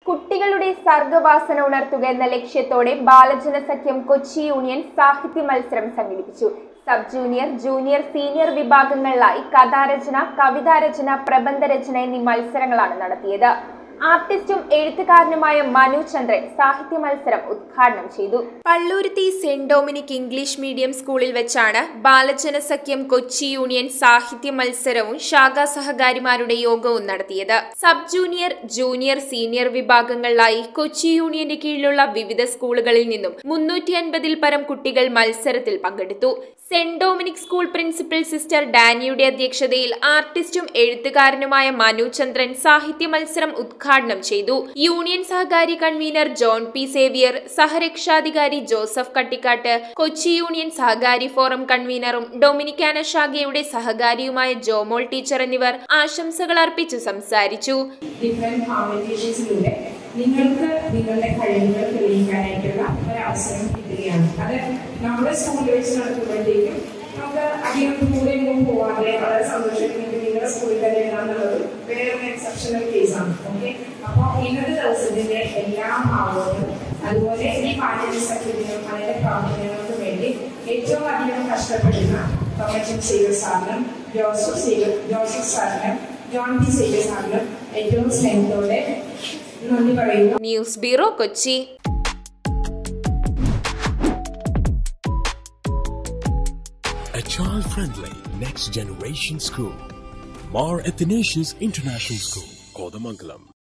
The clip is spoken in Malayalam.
കുട്ടികളുടെ സർഗവാസന ഉണർത്തുക എന്ന ലക്ഷ്യത്തോടെ ബാലജന സഖ്യം കൊച്ചി യൂണിയൻ സാഹിത്യ മത്സരം സംഘടിപ്പിച്ചു സബ് ജൂനിയർ ജൂനിയർ സീനിയർ വിഭാഗങ്ങളിലായി കഥാരചന കവിതാരചന പ്രബന്ധരചന എന്നീ മത്സരങ്ങളാണ് നടത്തിയത് ആർട്ടിസ്റ്റും എഴുത്തുകാരനുമായ മനു ചന്ദ്രൻ സാഹിത്യ മത്സരം ഉദ്ഘാടനം ചെയ്തു Palluruthy Saint Dominic English medium സ്കൂളിൽ വെച്ചാണ് ബാലജന സഖ്യം കൊച്ചി യൂണിയൻ സാഹിത്യ മത്സരവും ശാഖാ സഹകാരിമാരുടെ യോഗവും നടത്തിയത് സബ് ജൂനിയർ ജൂനിയർ സീനിയർ വിഭാഗങ്ങളിലായി കൊച്ചി യൂണിയന്റെ കീഴിലുള്ള വിവിധ സ്കൂളുകളിൽ നിന്നും മുന്നൂറ്റി അൻപതിൽ പരം കുട്ടികൾ മത്സരത്തിൽ പങ്കെടുത്തു Saint Dominic school principal sister ഡാനിയുടെ അധ്യക്ഷതയിൽ ആർട്ടിസ്റ്റും എഴുത്തുകാരനുമായ മനു ചന്ദ്രൻ സാഹിത്യ മത്സരം ഉദ്ഘാടനം ചെയ്തു യൂണിയൻ സഹകാരി കൺവീനർ ജോൺ പി സേവിയർ സഹരക്ഷാധികാരി ജോസഫ് കട്ടിക്കാട്ട് കൊച്ചി യൂണിയൻ സഹകാരി ഫോറം കൺവീനറും ഡൊമിനിക്കാന ശാഖയുടെ സഹകാരിയുമായ ജോമോൾ ടീച്ചർ എന്നിവർ ആശംസകൾ അർപ്പിച്ചു സംസാരിച്ചു ഡിഫറെന്റ് കോമ്പറ്റീഷൻസിലൂടെ നിങ്ങൾക്ക് നിങ്ങളുടെ കഴിവുകൾ തെളിയിക്കാനായിട്ടുള്ള ഒരു അവസരം കിട്ടുകയാണ് അത് നമ്മുടെ സ്കൂളിൽ വെച്ച് നടത്തുമ്പോഴത്തേക്കും നമുക്ക് അധികം ദൂരെ എങ്ങും പോവാതെ വളരെ സന്തോഷമായിട്ട് നിങ്ങളുടെ സ്കൂളിൽ തന്നെ എഴുതാന്നുള്ളത് വേറൊരു എക്സെപ്ഷണൽ കേസാണ് ഓക്കെ അപ്പോൾ ഇന്നത്തെ ദിവസത്തിന്റെ എല്ലാ ഭാവങ്ങളും അതുപോലെ ഈ പാചക സഖ്യത്തിനും അതിന്റെ പ്രവർത്തനങ്ങൾക്കും വേണ്ടി ഏറ്റവും അധികം കഷ്ടപ്പെടുന്ന തോമച്ചൻ സേവർ സാറിനും ജോസഫ് സേവർ ജോസഫ് സാറിനും ജോൺ പി സേവർ സാറിനും ഏറ്റവും സ്നേഹത്തോടെ നന്ദി പറയുന്നു news bureau Kochi A child-friendly next generation school. Mar Athanasius International School, Kodamangalam.